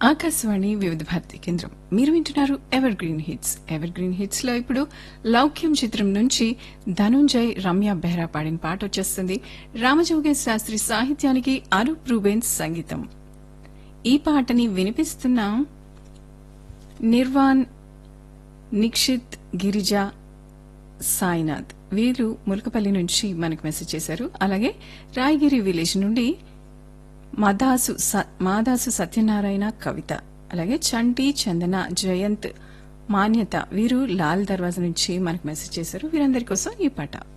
ఆకాశవాణి వివిధ భారతి కేంద్రం మీరు వింటున్నారు evergreen hits evergreen hits లో ఇప్పుడు లౌక్యం చిత్రం నుంచి ధనుంజయ్ రమ్య బెహ్రా పాడిన పాట వచ్చేస్తుంది రామజోగేశ్ శాస్త్రి సాహిత్యానికి అరూప్ రూబెన్స్ సంగీతం ఈ పాటని వినిపిస్తున్న నిర్వాణ్ నిక్షిత్ గిరిజ సాయినాథ్ వీరు ములకపల్లి నుంచి మనకు మెసేజ్ చేశారు అలాగే రాయగిరి విలేజ్ నుండి మదాసు స- మాదాసు సత్యనారాయణ కవిత అలాగే చంటి చందన జయంత్ మాన్యత వీరు లాల్ దర్వాజా నుంచి మనకు మెసేజ్ చేశారు వీరందరి కోసం ఈ పాట